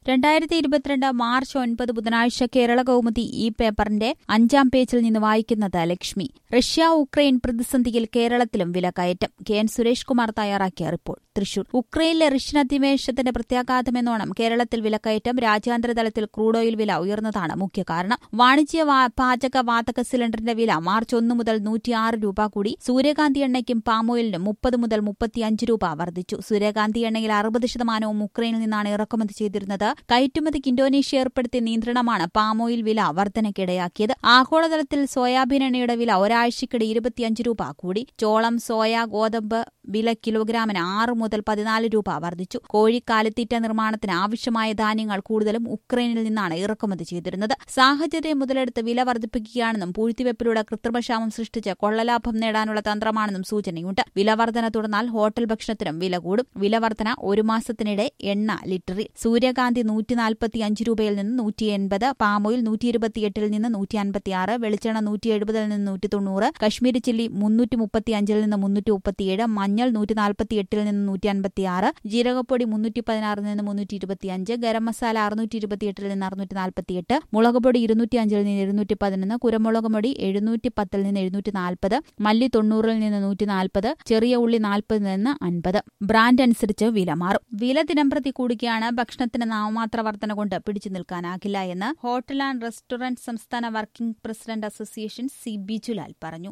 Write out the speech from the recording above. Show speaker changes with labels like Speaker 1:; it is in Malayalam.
Speaker 1: രണ്ടായിരത്തി ഇരുപത്തിരണ്ട് മാർച്ച് ഒൻപത് ബുധനാഴ്ച കേരള കൗമുദി ഈ പേപ്പറിന്റെ അഞ്ചാം പേജിൽ നിന്ന് വായിക്കുന്നത് ലക്ഷ്മി റഷ്യ ഉക്രൈൻ പ്രതിസന്ധിയിൽ കേരളത്തിലും വിലക്കയറ്റം കെ എൻ സുരേഷ് കുമാർ തയ്യാറാക്കിയ റിപ്പോർട്ട് തൃശൂർ ഉക്രൈനിലെ റഷ്യൻ അധിനിവേശത്തിന്റെ പ്രത്യാഘാതമെന്നോണം കേരളത്തിൽ വിലക്കയറ്റം രാജ്യാന്തര തലത്തിൽ ക്രൂഡ് ഓയിൽ വില ഉയർന്നതാണ് മുഖ്യ കാരണം വാണിജ്യ വാ- പാചക വാതക സിലിണ്ടറിന്റെ വില മാർച്ച് ഒന്ന് മുതൽ നൂറ്റിയാറ് രൂപ കൂടി സൂര്യകാന്തി എണ്ണയ്ക്കും പാമോയിലിനും മുപ്പത് മുതൽ മുപ്പത്തിയഞ്ച് രൂപ വർദ്ധിച്ചു സൂര്യകാന്തി എണ്ണയിൽ അറുപത് ശതമാനവും ഉക്രൈനിൽ നിന്നാണ് ഇറക്കുമതി ചെയ്തിരുന്നത് കയറ്റുമതിക്ക് ഇന്തോനേഷ്യ ഏർപ്പെടുത്തിയ നിയന്ത്രണമാണ് പാമോയിൽ വില വർധനയ്ക്കിടയാക്കിയത് ആഗോളതലത്തിൽ സോയാബീൻ എണ്ണയുടെ വില ഒരാഴ്ചക്കിടെ ഇരുപത്തിയഞ്ച് രൂപ കൂടി ചോളം സോയ ഗോതമ്പ് വില കിലോഗ്രാമിന് ആറ് മുതൽ പതിനാല് രൂപ വർദ്ധിച്ചു കോഴി കാലിത്തീറ്റ നിർമ്മാണത്തിന് ആവശ്യമായ ധാന്യങ്ങൾ കൂടുതലും ഉക്രൈനിൽ നിന്നാണ് ഇറക്കുമതി ചെയ്തിരുന്നത് സാഹചര്യം മുതലെടുത്ത് വില വർദ്ധിപ്പിക്കുകയാണെന്നും പൂഴ്ത്തിവെപ്പിലൂടെ കൃത്രിമക്ഷാമം സൃഷ്ടിച്ച് കൊള്ളലാഭം നേടാനുള്ള തന്ത്രമാണെന്നും സൂചനയുണ്ട് വില വർധന തുടർന്നാൽ ഹോട്ടൽ ഭക്ഷണത്തിനും വില കൂടും വില വർധന ഒരു മാസത്തിനിടെ എണ്ണ ലിറ്ററിൽ സൂര്യകാന്തി നൂറ്റി നാൽപ്പത്തി അഞ്ച് രൂപയിൽ നിന്ന് നൂറ്റി എൺപത് പാമോയിൽ നൂറ്റി ഇരുപത്തിയെട്ടിൽ നിന്ന് നൂറ്റി അൻപത്തിയാറ് വെളിച്ചെണ്ണ നൂറ്റി എഴുപതിൽ നിന്ന് നൂറ്റി തൊണ്ണൂറ് കശ്മീരി ചില്ലി മുന്നൂറ്റി മുപ്പത്തി അഞ്ചിൽ നിന്ന് മുന്നൂറ്റി മുപ്പത്തിയേഴ് മഞ്ഞൾ നൂറ്റി നാൽപ്പത്തി എട്ടിൽ നിന്ന് നൂറ്റി അൻപത്തിയാറ് ജീരകപ്പൊടി മുന്നൂറ്റി പതിനാറിൽ നിന്ന് മുന്നൂറ്റി ഇരുപത്തിയഞ്ച് ഗരം മസാല അറുന്നൂറ്റി ഇരുപത്തിയെട്ടിൽ നിന്ന് അറുന്നൂറ്റി നാൽപ്പത്തിയെട്ട് മുളക് പൊടി ഇരുന്നൂറ്റി അഞ്ചിൽ നിന്ന് ഇരുന്നൂറ്റി പതിനൊന്ന് കുരുമുളക് പൊടി എഴുന്നൂറ്റി പത്തിൽ നിന്ന് എഴുന്നൂറ്റി നാൽപ്പത് മല്ലി തൊണ്ണൂറിൽ നിന്ന് നൂറ്റി നാൽപ്പത് ചെറിയ ഉള്ളി നാൽപ്പതിൽ നിന്ന് അൻപത് ബ്രാൻഡ് അനുസരിച്ച് വില മാറും വില ദിനംപ്രതി കൂടുകയാണ് ഭക്ഷണത്തിന് നാമമാത്ര വർധന കൊണ്ട് പിടിച്ചു നിൽക്കാനാകില്ല എന്ന് ഹോട്ടൽ ആൻഡ് റെസ്റ്റോറന്റ് സംസ്ഥാന working president association C Bijulal പറഞ്ഞു